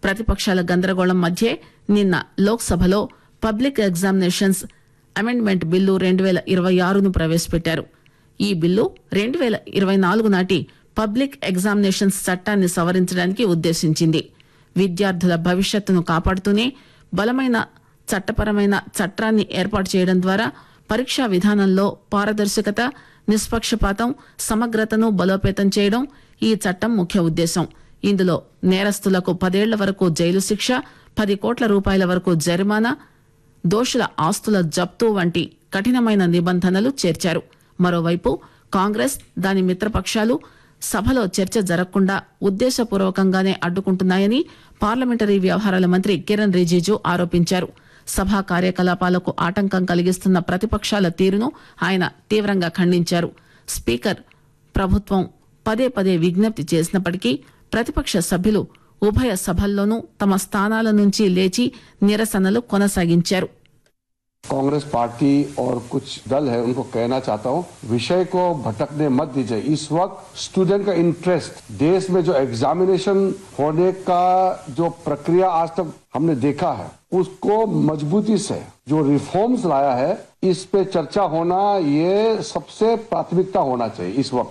ప్రతిపక్షాల గందరగోళం మధ్యే నిన్న లోక్సభలో పబ్లిక్ ఎగ్జామినేషన్స్ అమెండ్మెంట్ బిల్లు రెండు వేల ఇరవై ఆరును ప్రవేశపెట్టారు ఈ బిల్లు రెండు వేల ఇరవై నాలుగు నాటి పబ్లిక్ ఎగ్జామినేషన్స్ చట్టాన్ని సవరించడానికి ఉద్దేశించింది విద్యార్థుల భవిష్యత్తును కాపాడుతూనే బలమైన చట్టపరమైన చట్టాన్ని ఏర్పాటు చేయడం ద్వారా పరీక్షా విధానంలో పారదర్శకత నిష్పక్షపాతం సమగ్రతను బలోపేతం చేయడం ఈ చట్టం ముఖ్య ఉద్దేశం ఇందులో నేరస్తులకు పదేళ్ల వరకు జైలు శిక్ష పది కోట్ల రూపాయల వరకు జరిమానా దోషుల ఆస్తుల జప్తు వంటి కఠినమైన నిబంధనలు చేర్చారు మరోవైపు కాంగ్రెస్ దాని మిత్రపక్షాలు సభలో చర్చ జరగకుండా ఉద్దేశపూర్వకంగానే అడ్డుకుంటున్నాయని పార్లమెంటరీ వ్యవహారాల మంత్రి కిరణ్ రిజిజు ఆరోపించారు సభా కార్యకలాపాలకు ఆటంకం కలిగిస్తున్న ప్రతిపక్షాల తీరును ఆయన తీవ్రంగా ఖండించారు స్పీకర్ ప్రభుత్వం పదే పదే విజ్ఞప్తి చేసినప్పటికీ ప్రతిపక్ష సభ్యులు ఉభయ సభల్లోనూ తమ స్థానాల నుంచి లేచి నిరసనలు కొనసాగించారు कांग्रेस पार्टी और कुछ दल है उनको कहना चाहता हूं विषय को भटकने मत दीजिए इस वक्त स्टूडेंट का इंटरेस्ट देश में जो एग्जामिनेशन होने का जो प्रक्रिया आज तक हमने देखा है उसको मजबूती से जो रिफॉर्म्स लाया है इस पे चर्चा होना ये सबसे प्राथमिकता होना चाहिए इस वक्त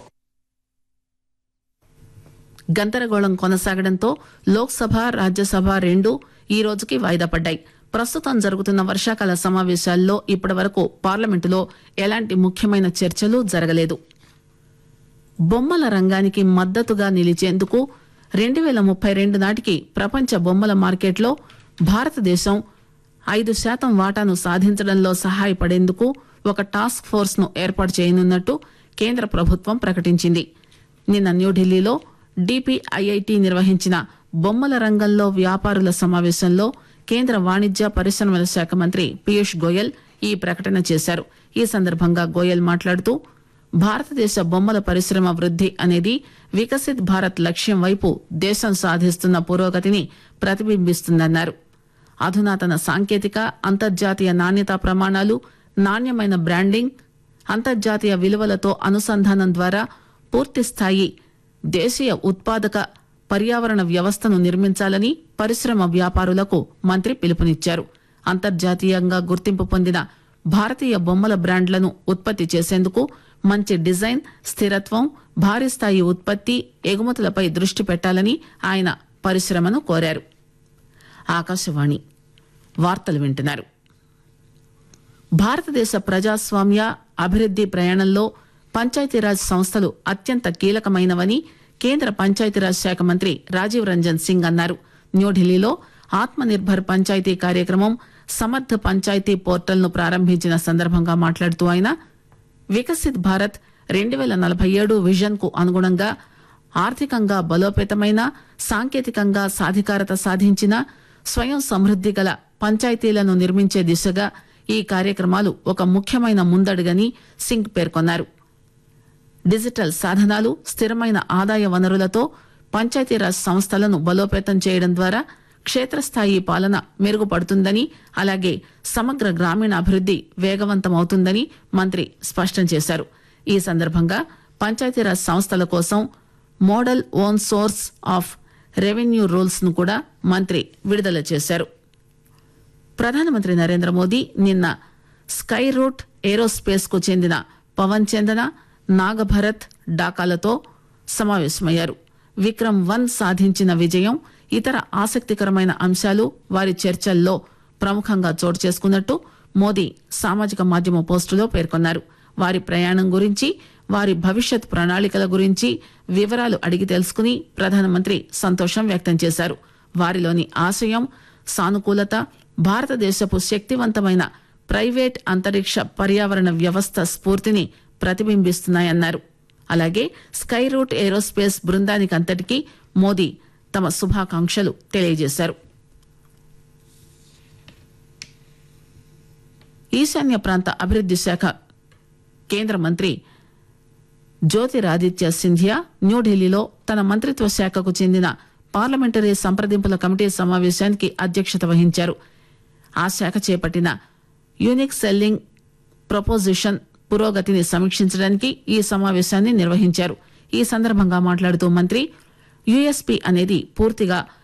గందరగోళం కొనసాగడంతో లోక్సభ రాజ్యసభ రెండు ఈ రోజుకి వాయిదా పడ్డాయి ప్రస్తుతం జరుగుతున్న వర్షాకాల సమావేశాల్లో ఇప్పటివరకు పార్లమెంటులో ఎలాంటి ముఖ్యమైన చర్చలు జరగలేదు బొమ్మల రంగానికి మద్దతుగా నిలిచేందుకు రెండు వేల ముప్పై రెండు నాటికి ప్రపంచ బొమ్మల మార్కెట్లో భారతదేశం ఐదు శాతం వాటాను సాధించడంలో సహాయపడేందుకు ఒక టాస్క్ ఫోర్స్ ను ఏర్పాటు చేయనున్నట్టు కేంద్ర ప్రభుత్వం ప్రకటించింది నిన్న న్యూఢిల్లీలో డిపిఐఐటి నిర్వహించిన బొమ్మల రంగంలో వ్యాపారుల సమావేశంలో కేంద్ర వాణిజ్య పరిశ్రమల శాఖ మంత్రి పీయూష్ గోయల్ ఈ ప్రకటన చేశారు ఈ సందర్భంగా గోయల్ మాట్లాడుతూ భారతదేశ బొమ్మల పరిశ్రమ వృద్ది అనేది వికసిత్ భారత్ లక్ష్యం వైపు దేశం సాధిస్తున్న పురోగతిని ప్రతిబింబిస్తుందన్నారు అధునాతన సాంకేతిక అంతర్జాతీయ నాణ్యతా ప్రమాణాలు నాణ్యమైన బ్రాండింగ్ అంతర్జాతీయ విలువలతో అనుసంధానం ద్వారా పూర్తి స్థాయి దేశీయ ఉత్పాదక పర్యావరణ వ్యవస్థను నిర్మించాలని పరిశ్రమ వ్యాపారులకు మంత్రి పిలుపునిచ్చారు అంతర్జాతీయంగా గుర్తింపు పొందిన భారతీయ బొమ్మల బ్రాండ్లను ఉత్పత్తి చేసేందుకు మంచి డిజైన్ స్థిరత్వం భారీ స్థాయి ఉత్పత్తి ఎగుమతులపై దృష్టి పెట్టాలని ఆయన పరిశ్రమను కోరారు ఆకాశవాణి వార్తలు వింటున్నారు భారతదేశ ప్రజాస్వామ్య అభివృద్ది ప్రయాణంలో పంచాయతీరాజ్ సంస్థలు అత్యంత కీలకమైనవని కేంద్ర పంచాయతీరాజ్ శాఖ మంత్రి రాజీవ్ రంజన్ సింగ్ అన్నారు న్యూఢిల్లీలో ఆత్మ నిర్భర్ పంచాయతీ కార్యక్రమం సమర్థ పంచాయతీ పోర్టల్ ను ప్రారంభించిన సందర్భంగా మాట్లాడుతూ ఆయన వికసిత్ భారత్ రెండు వేల నలభై ఏడు విజన్ కు అనుగుణంగా ఆర్థికంగా బలోపేతమైన సాంకేతికంగా సాధికారత సాధించిన స్వయం సమృద్ది గల పంచాయతీలను నిర్మించే దిశగా ఈ కార్యక్రమాలు ఒక ముఖ్యమైన ముందడుగని సింగ్ పేర్కొన్నారు డిజిటల్ సాధనాలు స్థిరమైన ఆదాయ వనరులతో పంచాయతీరాజ్ సంస్థలను బలోపేతం చేయడం ద్వారా క్షేత్రస్థాయి పాలన మెరుగుపడుతుందని అలాగే సమగ్ర గ్రామీణ అభివృద్ది వేగవంతమవుతుందని మంత్రి స్పష్టం చేశారు ఈ సందర్భంగా పంచాయతీరాజ్ సంస్థల కోసం model own source of revenue rules ను కూడా మంత్రి విడుదల చేశారు ప్రధానమంత్రి నరేంద్ర మోదీ నిన్న స్కై రూట్ ఏరోస్పేస్ కు చెందిన పవన్ చందన నాగభరత్ డాకాలతో సమావేశమయ్యారు విక్రమ్ వన్ సాధించిన విజయం ఇతర ఆసక్తికరమైన అంశాలు వారి చర్చల్లో ప్రముఖంగా చోటు చేసుకున్నట్టు మోదీ సామాజిక మాధ్యమ పోస్టులో పేర్కొన్నారు వారి ప్రయాణం గురించి వారి భవిష్యత్ ప్రణాళికల గురించి వివరాలు అడిగి తెలుసుకుని ప్రధానమంత్రి సంతోషం వ్యక్తం చేశారు వారిలోని ఆశయం సానుకూలత భారతదేశపు శక్తివంతమైన ప్రైవేట్ అంతరిక్ష పర్యావరణ వ్యవస్థ స్ఫూర్తిని ప్రతిబింబిస్తున్నాయన్నారు అలాగే స్కై రూట్ ఏరోస్పేస్ బృందానికి అంతటికీ మోదీ తమ శుభాకాంక్షలు తెలియజేశారు ఈశాన్య ప్రాంత అభివృద్ది శాఖ కేంద్ర మంత్రి జ్యోతిరాదిత్య సింధియా న్యూఢిల్లీలో తన మంత్రిత్వ శాఖకు చెందిన పార్లమెంటరీ సంప్రదింపుల కమిటీ సమావేశానికి అధ్యక్షత వహించారు ఆ శాఖ చేపట్టిన యూనిక్ సెల్లింగ్ ప్రపోజిషన్ పురోగతిని సమీక్షించడానికి ఈ సమావేశాన్ని నిర్వహించారు ఈ సందర్భంగా మాట్లాడుతూ మంత్రి యుఎస్పి అనేది పూర్తిగా